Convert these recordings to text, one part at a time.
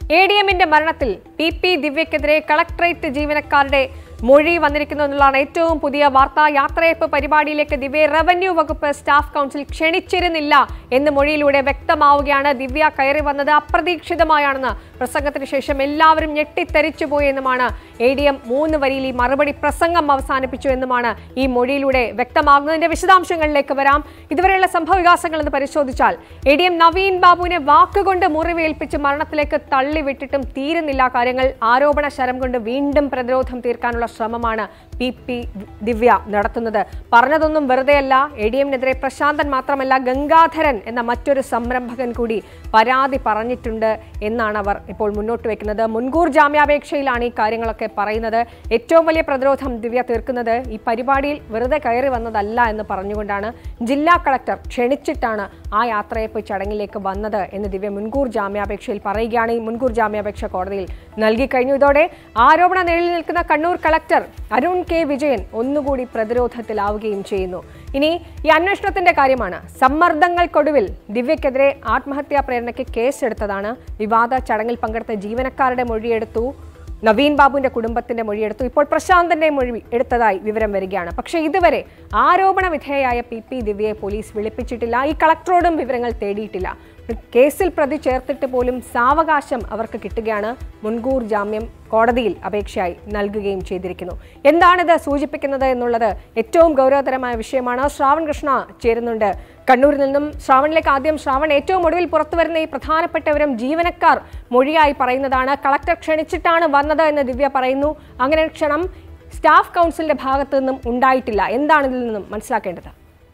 A D എമ്മിന്റെ മരണത്തിൽ P P ദിവ്യക്കെതിരെ collectorate ജീവനക്കാരുടെ മൊഴി വന്നിരിക്കുന്നു എന്നുള്ളതാണ് ഏറ്റവും പുതിയ വാർത്ത യാത്രയപ്പ് പരിപാടിയിലേക്ക് ദിവ്യയെ റവന്യൂ വകുപ്പ് സ്റ്റാഫ് കൗൺസിൽ ക്ഷണിച്ചിരുന്നില്ല എന്ന് മൊഴിയിലൂടെ വ്യക്തമാവുകയാണ് ദിവ്യ കയറി വന്നത് അപ്രതീക്ഷിതമായാണെന്ന് പ്രസംഗത്തിന് ശേഷം എല്ലാവരും ഞെട്ടിത്തെറിച്ചു പോയി എന്നുമാണ് എ ഡി എം മൂന്ന് വരിയിൽ ഈ മറുപടി പ്രസംഗം അവസാനിപ്പിച്ചു എന്നുമാണ് ഈ മൊഴിയിലൂടെ വ്യക്തമാകുന്നതിന്റെ വിശദാംശങ്ങളിലേക്ക് വരാം ഇതുവരെയുള്ള സംഭവവികാസങ്ങൾ എന്ന് പരിശോധിച്ചാൽ എ ഡി എം നവീൻ ബാബുവിനെ വാക്കുകൊണ്ട് മുറിവേൽപ്പിച്ച് മരണത്തിലേക്ക് തള്ളിവിട്ടിട്ടും തീരുന്നില്ല കാര്യങ്ങൾ ആരോപണ ശരം കൊണ്ട് വീണ്ടും പ്രതിരോധം തീർക്കാനുള്ള ശ്രമമാണ് പി പി ദിവ്യ നടത്തുന്നത് പറഞ്ഞതൊന്നും വെറുതെയല്ല എ ഡി എമ്മിനെതിരെ പ്രശാന്തൻ മാത്രമല്ല ഗംഗാധരൻ എന്ന മറ്റൊരു സംരംഭകൻ കൂടി പരാതി പറഞ്ഞിട്ടുണ്ട് എന്നാണ് അവർ ഇപ്പോൾ മുന്നോട്ട് വെക്കുന്നത് മുൻകൂർ ജാമ്യാപേക്ഷയിലാണ് ഈ കാര്യങ്ങളൊക്കെ പറയുന്നത് ഏറ്റവും വലിയ പ്രതിരോധം ദിവ്യ തീർക്കുന്നത് ഈ പരിപാടിയിൽ വെറുതെ കയറി വന്നതല്ല എന്ന് പറഞ്ഞുകൊണ്ടാണ് ജില്ലാ കളക്ടർ ക്ഷണിച്ചിട്ടാണ് ആ യാത്രയപ്പ് ചടങ്ങിലേക്ക് വന്നത് എന്ന് ദിവ്യ മുൻകൂർ ജാമ്യാപേക്ഷയിൽ പറയുകയാണ് ഈ മുൻകൂർ ജാമ്യാപേക്ഷ കോടതിയിൽ നൽകി കഴിഞ്ഞു ഇതോടെ ആരോപണ നിഴലിൽ നിൽക്കുന്ന കണ്ണൂർ കളക്ടർ അരുൺ കെ വിജയൻ ഒന്നുകൂടി പ്രതിരോധത്തിലാവുകയും ചെയ്യുന്നു ഇനി ഈ അന്വേഷണത്തിന്റെ കാര്യമാണ് സമ്മർദ്ദങ്ങൾക്കൊടുവിൽ ദിവ്യക്കെതിരെ ആത്മഹത്യാ പ്രേരണയ്ക്ക് കേസെടുത്തതാണ് വിവാദ ചടങ്ങിൽ പങ്കെടുത്ത ജീവനക്കാരുടെ മൊഴിയെടുത്തു നവീൻ ബാബുവിന്റെ കുടുംബത്തിന്റെ മൊഴിയെടുത്തു ഇപ്പോൾ പ്രശാന്തന്റെ മൊഴി എടുത്തതായി വിവരം വരികയാണ് പക്ഷേ ഇതുവരെ ആരോപണ വിധേയയായ പി പി ദിവ്യയെ പോലീസ് വിളിപ്പിച്ചിട്ടില്ല ഈ കളക്ടറോടും വിവരങ്ങൾ തേടിയിട്ടില്ല കേസിൽ പ്രതി ചേർത്തിട്ട് പോലും സാവകാശം അവർക്ക് കിട്ടുകയാണ് മുൻകൂർ ജാമ്യം കോടതിയിൽ അപേക്ഷയായി നൽകുകയും ചെയ്തിരിക്കുന്നു എന്താണിത് സൂചിപ്പിക്കുന്നത് എന്നുള്ളത് ഏറ്റവും ഗൗരവതരമായ വിഷയമാണ് ശ്രാവൺ കൃഷ്ണ ചേരുന്നുണ്ട് കണ്ണൂരിൽ നിന്നും ശ്രാവണിലേക്ക് ആദ്യം ശ്രാവൺ ഏറ്റവും ഒടുവിൽ പുറത്തുവരുന്ന ഈ പ്രധാനപ്പെട്ടവരും ജീവനക്കാർ മൊഴിയായി പറയുന്നതാണ് കളക്ടർ ക്ഷണിച്ചിട്ടാണ് വന്നത് എന്ന് ദിവ്യ പറയുന്നു അങ്ങനെ ക്ഷണം സ്റ്റാഫ് കൗൺസിലിന്റെ ഭാഗത്തു നിന്നും ഉണ്ടായിട്ടില്ല എന്താണ് ഇതിൽ നിന്നും മനസ്സിലാക്കേണ്ടത്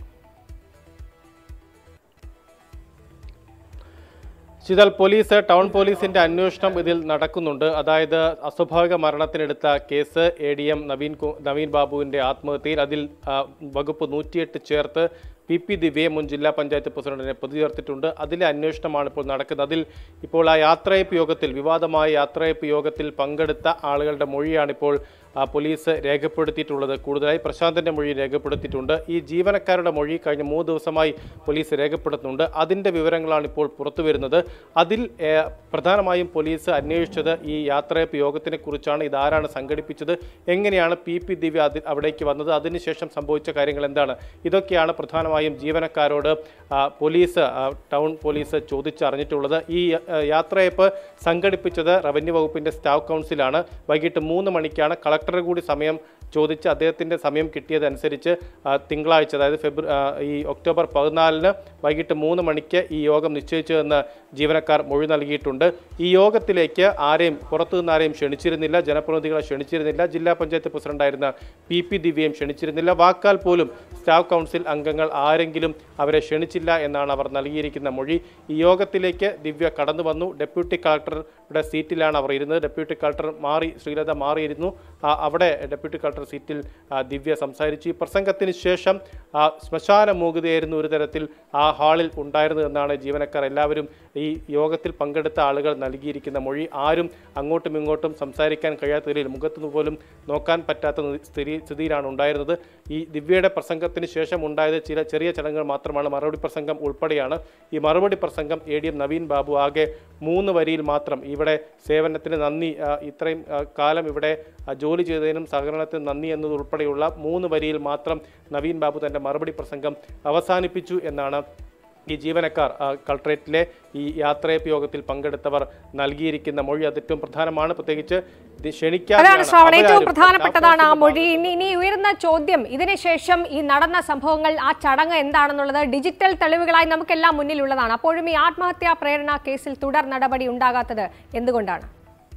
ശീതൽ പോലീസ് ടൗൺ പോലീസിന്റെ അന്വേഷണം ഇതിൽ നടക്കുന്നുണ്ട് അതായത് അസ്വാഭാവിക മരണത്തിനെടുത്ത case A D M Naveen കു- നവീൻ ബാബുവിന്റെ ആത്മഹത്യയിൽ അതിൽ ആ, വകുപ്പ് നൂറ്റിയെട്ട് ചേർത്ത് പി പി ദിവ്യയെ മുൻ ജില്ലാ പഞ്ചായത്ത് പ്രസിഡന്റിനെ പ്രതി ചേർത്തിട്ടുണ്ട് അതിലെ അന്വേഷണമാണ് ഇപ്പോൾ നടക്കുന്നത് അതിൽ ഇപ്പോൾ ആ യാത്രയപ്പ് യോഗത്തിൽ വിവാദമായ യാത്രയപ്പ് യോഗത്തിൽ പങ്കെടുത്ത ആളുകളുടെ മൊഴിയാണ് ഇപ്പോൾ ആ, പോലീസ് രേഖപ്പെടുത്തിയിട്ടുള്ളത് കൂടുതലായി പ്രശാന്തന്റെ മൊഴി രേഖപ്പെടുത്തിയിട്ടുണ്ട് ഈ ജീവനക്കാരുടെ മൊഴി കഴിഞ്ഞ മൂന്ന് ദിവസമായി പോലീസ് രേഖപ്പെടുത്തുന്നുണ്ട് അതിന്റെ വിവരങ്ങളാണ് ഇപ്പോൾ പുറത്തു വരുന്നത് അതിൽ ഏ, പ്രധാനമായും പോലീസ് അന്വേഷിച്ചത് ഈ യാത്രയപ്പ് യോഗത്തിനെ കുറിച്ചാണ് ഇതാരാണ് സംഘടിപ്പിച്ചത് എങ്ങനെയാണ് പി പി ദിവ്യ അതി അവിടേക്ക് വന്നത് അതിനുശേഷം സംഭവിച്ച കാര്യങ്ങൾ എന്താണ് ഇതൊക്കെയാണ് പ്രധാനമായും ജീവനക്കാരോട് ആ, പോലീസ് ആ, ടൗൺ പോലീസ് ചോദിച്ചറിഞ്ഞിട്ടുള്ളത് ഈ ആ, യാത്രയപ്പ് സംഘടിപ്പിച്ചത് റവന്യൂ വകുപ്പിന്റെ സ്റ്റാഫ് കൗൺസിലാണ് വൈകിട്ട് മൂന്ന് മണിക്കാണ് കളക്ടറെ കൂടി സമയം ചോദിച്ച് അദ്ദേഹത്തിൻ്റെ സമയം കിട്ടിയതനുസരിച്ച് ആ, തിങ്കളാഴ്ച അതായത് ഫെബ്രുവരി ഈ ഒക്ടോബർ പതിനാലിന് വൈകിട്ട് മൂന്ന് മണിക്ക് ഈ യോഗം നിശ്ചയിച്ചതെന്ന് ജീവനക്കാർ മൊഴി നൽകിയിട്ടുണ്ട് ഈ യോഗത്തിലേക്ക് ആരെയും പുറത്തുനിന്ന് ആരെയും ക്ഷണിച്ചിരുന്നില്ല ജനപ്രതിനിധികളെ ക്ഷണിച്ചിരുന്നില്ല ജില്ലാ പഞ്ചായത്ത് പ്രസിഡന്റായിരുന്ന പി പി ദിവ്യയും ക്ഷണിച്ചിരുന്നില്ല വാക്കാൽ പോലും സ്റ്റാഫ് കൗൺസിൽ അംഗങ്ങൾ ആരെങ്കിലും അവരെ ക്ഷണിച്ചില്ല എന്നാണ് അവർ നൽകിയിരിക്കുന്ന മൊഴി ഈ യോഗത്തിലേക്ക് ദിവ്യ കടന്നു വന്നു ഡെപ്യൂട്ടി കളക്ടറുടെ സീറ്റിലാണ് അവർ ഇരുന്നത് ഡെപ്യൂട്ടി കളക്ടർ മാറി ശ്രീലത മാറിയിരുന്നു ആ, അവിടെ ഡെപ്യൂട്ടി കളക്ടർ സീറ്റിൽ ആ, ദിവ്യ സംസാരിച്ചു ഈ പ്രസംഗത്തിന് ശേഷം ആ, ശ്മശാന മൂകുതയായിരുന്നു ഒരു തരത്തിൽ ആ ഹാളിൽ ഉണ്ടായിരുന്നത് എന്നാണ് ജീവനക്കാർ എല്ലാവരും ഈ യോഗത്തിൽ പങ്കെടുത്ത ആളുകൾ നൽകിയിരിക്കുന്ന മൊഴി ആരും അങ്ങോട്ടും ഇങ്ങോട്ടും സംസാരിക്കാൻ കഴിയാത്ത നിലയിൽ മുഖത്തുനിന്ന് പോലും നോക്കാൻ പറ്റാത്ത നി- സ്ഥിതി സ്ഥിതിയിലാണ് ഉണ്ടായിരുന്നത് ഈ ദിവ്യയുടെ പ്രസംഗത്തിന് ശേഷം ഉണ്ടായത് ചില ചെറിയ ചടങ്ങുകൾ മാത്രമാണ് മറുപടി പ്രസംഗം ഉൾപ്പെടെയാണ് ഈ മറുപടി പ്രസംഗം A D M Naveen Babu ആകെ മൂന്ന് വരിയിൽ മാത്രം ഇവിടെ സേവനത്തിന് നന്ദി ആ, ഇത്രയും ആ, കാലം ഇവിടെ ആ, ജോലി ചെയ്തതിനും സഹകരണത്തിന് നന്ദി എന്നതുൾപ്പെടെയുള്ള മൂന്ന് വരിയിൽ മാത്രം നവീൻ ബാബു തന്റെ മറുപടി പ്രസംഗം അവസാനിപ്പിച്ചു എന്നാണ് ഈ ജീവനക്കാർ ആ, കളക്ടറേറ്റിലെ ഈ യാത്രയപ്പ് യോഗത്തിൽ പങ്കെടുത്തവർ നൽകിയിരിക്കുന്ന മൊഴി അത് ഏറ്റവും പ്രധാനമാണ് പ്രത്യേകിച്ച് ഇത് ക്ഷണിക്കാതെയാണ് അതാണ് ശ്രാവൺ ഏറ്റവും അവരാരും പ്രധാനപ്പെട്ടതാണ് ആ സ്റ്റാഫ് മൊഴി ഇനി ഇനി ഉയർന്ന ചോദ്യം ഇതിനുശേഷം ഈ നടന്ന സംഭവങ്ങൾ ആ ചടങ്ങ് എന്താണെന്നുള്ളത് ഡിജിറ്റൽ തെളിവുകളായി നമുക്കെല്ലാം മുന്നിലുള്ളതാണ് അപ്പോഴും ഈ ആത്മഹത്യാ പ്രേരണ കേസിൽ തുടർ നടപടി ഉണ്ടാകാത്തത് എന്തുകൊണ്ടാണ്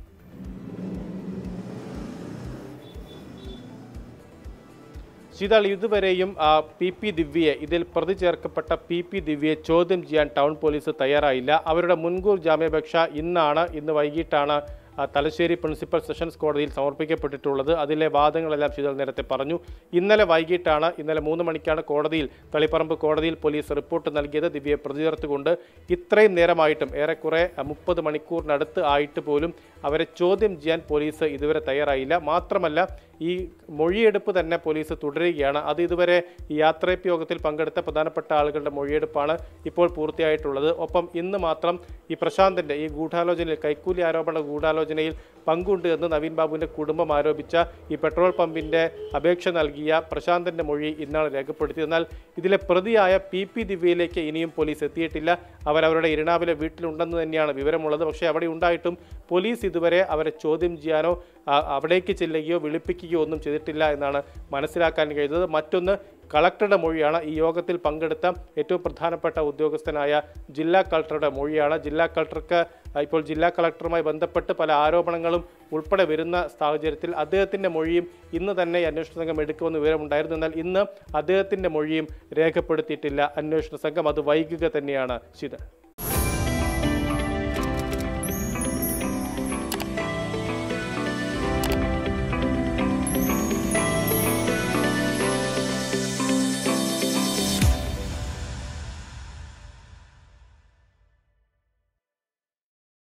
ശീതൾ ഇതുവരെയും ആ, പി പി ദിവ്യയെ ഇതിൽ പ്രതി ചേർക്കപ്പെട്ട പി പി ദിവ്യയെ ചോദ്യം ചെയ്യാൻ ടൗൺ പോലീസ് തയ്യാറായില്ല അവരുടെ മുൻകൂർ ജാമ്യാപേക്ഷ ഇന്നാണ് ഇന്ന് വൈകിട്ടാണ് ആ, തലശ്ശേരി പ്രിൻസിപ്പൽ സെഷൻസ് കോടതിയിൽ സമർപ്പിക്കപ്പെട്ടിട്ടുള്ളത് അതിലെ വാദങ്ങളെല്ലാം ശീതൾ നേരത്തെ പറഞ്ഞു ഇന്നലെ വൈകിട്ടാണ് ഇന്നലെ മൂന്ന് മണിക്കാണ് കോടതിയിൽ തളിപ്പറമ്പ് കോടതിയിൽ പോലീസ് റിപ്പോർട്ട് നൽകിയത് ദിവ്യയെ പ്രതി ചേർത്തുകൊണ്ട് ഇത്രയും നേരമായിട്ടും ഏറെക്കുറെ മുപ്പത് മണിക്കൂറിനടുത്ത് ആയിട്ട് പോലും അവരെ ചോദ്യം ചെയ്യാൻ പോലീസ് ഇതുവരെ തയ്യാറായില്ല മാത്രമല്ല ഈ മൊഴിയെടുപ്പ് തന്നെ പോലീസ് തുടരുകയാണ് അത് ഇതുവരെ ഈ യാത്രയപ്പ് യോഗത്തിൽ പങ്കെടുത്ത പ്രധാനപ്പെട്ട ആളുകളുടെ മൊഴിയെടുപ്പാണ് ഇപ്പോൾ പൂർത്തിയായിട്ടുള്ളത് ഒപ്പം ഇന്ന് മാത്രം ഈ പ്രശാന്തിന്റെ ഈ ഗൂഢാലോചനയിൽ കൈക്കൂലി ആരോപണ ഗൂഢാലോചനയിൽ പങ്കുണ്ട് എന്ന് നവീൻ ബാബുവിന്റെ കുടുംബം ആരോപിച്ച ഈ പെട്രോൾ പമ്പിന്റെ അപേക്ഷ നൽകിയ പ്രശാന്തിന്റെ മൊഴി ഇന്നാണ് രേഖപ്പെടുത്തിയത് എന്നാൽ ഇതിലെ പ്രതിയായ പി പി ദിവ്യയിലേക്ക് ഇനിയും പോലീസ് എത്തിയിട്ടില്ല അവരവരുടെ ഇരിണാവിലെ വീട്ടിലുണ്ടെന്ന് തന്നെയാണ് വിവരമുള്ളത് പക്ഷേ അവിടെ ഉണ്ടായിട്ടും പോലീസ് ഇതുവരെ അവരെ ചോദ്യം ചെയ്യാനോ ആ, അവിടേക്ക് ചെല്ലുകയോ വിളിപ്പിക്കുകയോ ഒന്നും ചെയ്തിട്ടില്ല എന്നാണ് മനസ്സിലാക്കാൻ കഴിയുന്നത് മറ്റൊന്ന് കളക്ടറുടെ മൊഴിയാണ് ഈ യോഗത്തിൽ പങ്കെടുത്ത ഏറ്റവും പ്രധാനപ്പെട്ട ഉദ്യോഗസ്ഥനായ ജില്ലാ കളക്ടറുടെ മൊഴിയാണ് ജില്ലാ കളക്ടർക്ക് ആ, ഇപ്പോൾ ജില്ലാ കളക്ടറുമായി ബന്ധപ്പെട്ട് പല ആരോപണങ്ങളും ഉൾപ്പെടെ വരുന്ന സാഹചര്യത്തിൽ അദ്ദേഹത്തിൻ്റെ മൊഴിയും ഇന്ന് തന്നെ ഈ അന്വേഷണ സംഘം എടുക്കുമെന്ന് വിവരമുണ്ടായിരുന്നു എന്നാൽ ഇന്ന് അദ്ദേഹത്തിൻ്റെ മൊഴിയും രേഖപ്പെടുത്തിയിട്ടില്ല അന്വേഷണ സംഘം അത് വൈകുക തന്നെയാണ് ശീതൾ